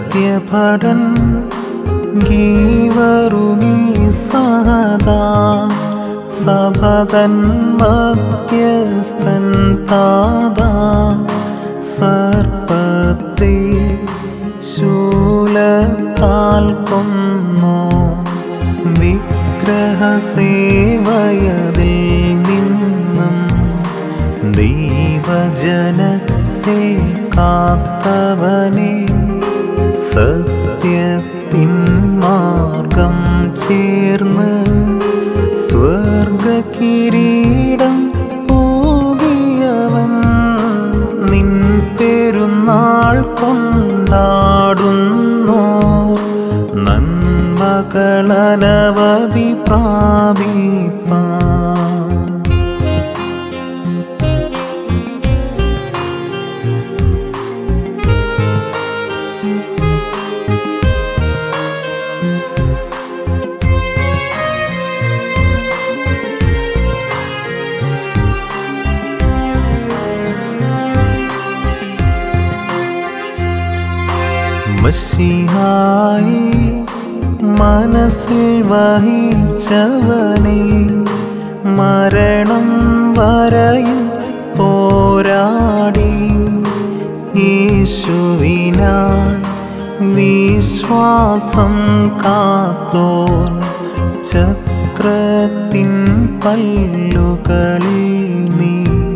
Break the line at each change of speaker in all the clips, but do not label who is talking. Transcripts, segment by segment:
സത്യഭടൻ ഗീവറുമീ സഹദാ സഭതൻ മധ്യസ്ഥൻ താതാ സർപ്പത്തെ ശൂലത്താൽ കൊന്നോ വിഗ്രഹസേവയതിൽ നിന്നും ദൈവജനത്തെ കാത്തവനെ സത്യത്തിൻ മാർഗം ചേർന്ന് സ്വർഗകിരീടം പോകിയവൻ നിൻ പെരുന്നാൾ കൊണ്ടാടുന്നു നന്മകളനവധി പ്രാപിപ്പാൻ മഷിഹായി മനസ്സിൽ വഹിച്ചവനെ മരണം വരയും പോരാടി യേശുവിനായി വിശ്വാസം കാത്തോൻ ചക്രത്തിൻ പല്ലുകളിൽ നീ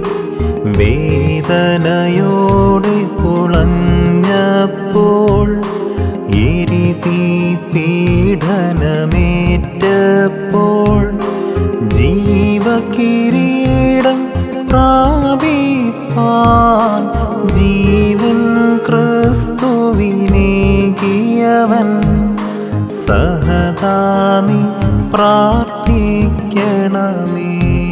വേദനയോടെ പുളഞ്ഞപ്പോൾ എരിതി പീഡനമേറ്റപ്പോൾ ജീവകിരീടം പ്രാപിപ്പാൻ ജീവൻ ക്രിസ്തുവിനേകിയവൻ സഹദാനി പ്രാർത്ഥിക്കണമേ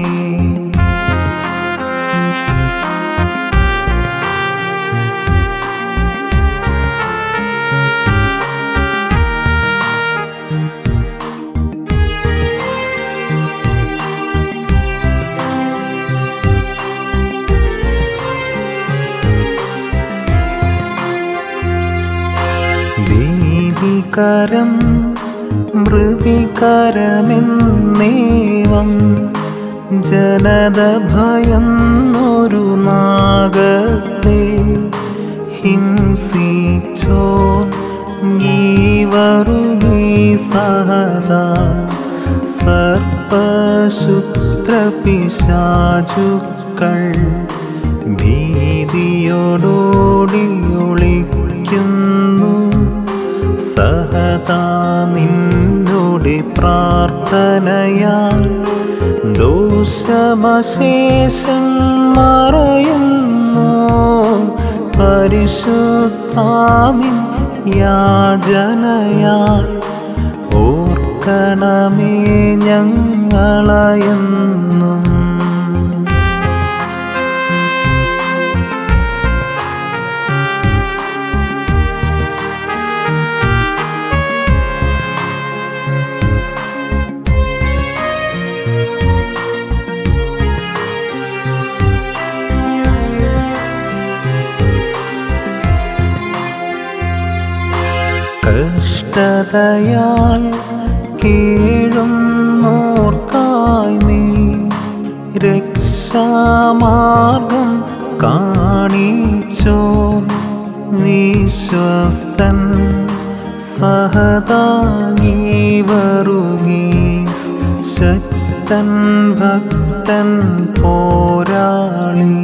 ഭീതികരം മൃതികരമെന്നേവം ജനത ഭയന്നൊരു നാഗത്തെ ഹിംസിച്ചോ ഗീവറുകീ സഹദാ സർപ്പശുത്രപിശാചുക്കൾ ഭീതിയോടോടി ഒളിക്കുന്നു സഹതാ നിന്നോട് പ്രാർത്ഥനയാൽ ദോഷമശേഷം മറയുന്നു പരിശുദ്ധാമിൻ യാചനയാൽ ഓർക്കണമേ ഞങ്ങളയെന്നും കഷ്ടതയാൽ കീഴുന്നോർക്കായി നീ രക്ഷാമാർഗം കാണിച്ചോ വിശ്വസ്തൻ സഹതാങ്ങീവറുകി ശക്തൻ ഭക്തൻ പോരാളി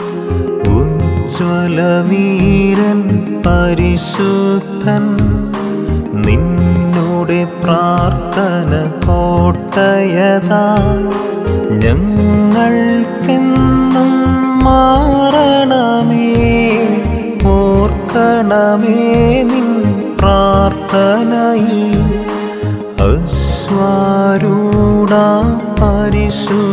ഉജ്ജ്വലവീരൻ പരിശുദ്ധൻ നിന്നോടെ പ്രാർത്ഥന കോട്ടയതാ ഞങ്ങൾക്കെന്നും മാറണമേ ഓർക്കണമേ നിൻ പ്രാർത്ഥനയിൽ അശ്വാരൂഢ പരിശുദ്ധ